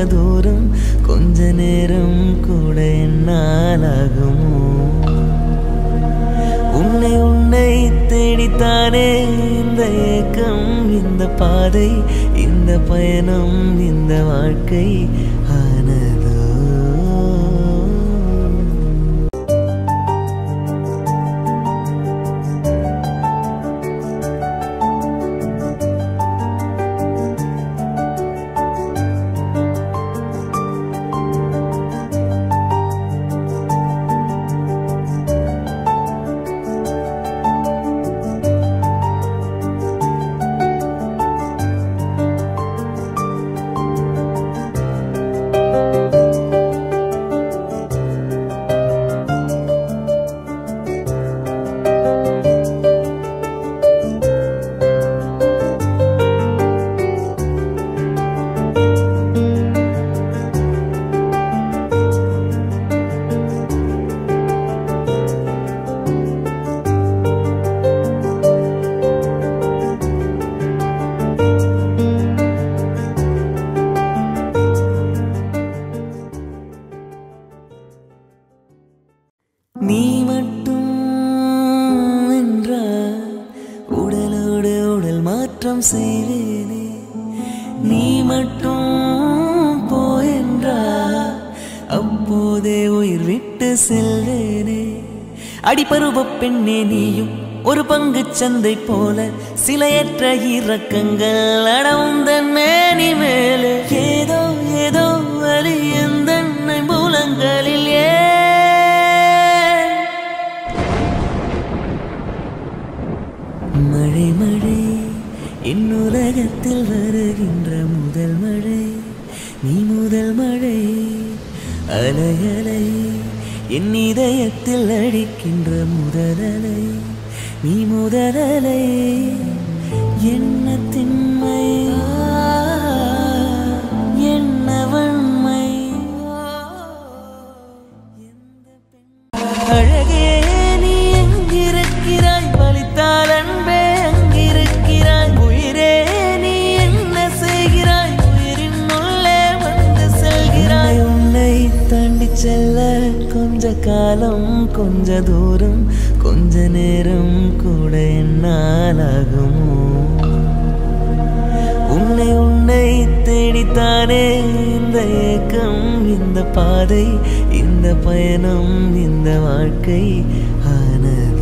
தூரம் கொஞ்ச நேரம் கூட என்னாலாகுமோ உன்னை உன்னை தேடித்தானே இந்த ஏக்கம் இந்த பாதை இந்த பயணம் இந்த வாழ்க்கை ஆனதோ நீ மட்டும் என்றால் உடலோடு உடல் மாற்றம் செய்வேனே நீ மட்டும் போயென்றால் அப்போதே உயிர் விட்டு செல்வேனே அடிபருவ பெண்ணே நீயும் ஒரு பங்கு சந்தை போல சிலையற்ற இறக்கங்கள் அடவுந்தன் மேனி மேலே ஏதோ ஏதோ வலி எந்த மூலங்களில் ஏன் மழை மழை என் உலகத்தில் வருகின்ற முதல் மழை நீ முதல் மழை அலை அலை என் இதயத்தில் அடிக்கின்ற முதல் அலை நீ முதல் அலை என்ன திண்மை என்ன வன்மை அழகே நீ எங்கிருக்கிறாய் வலித்தால் அன்பே அங்கிருக்கிறாய் உயிரே நீ என்ன செய்கிறாய் உயிரின் உள்ளே வந்து செல்கிறாய் உன்னை தாண்டி செல்ல கொஞ்ச காலம் கொஞ்ச தூரம் கொஞ்ச நேரம் கூட என்னாலாகுமோ உன்னை உன்னை தேடித்தானே இந்த ஏக்கம் இந்த பாதை இந்த பயணம் இந்த வாழ்க்கை ஆனது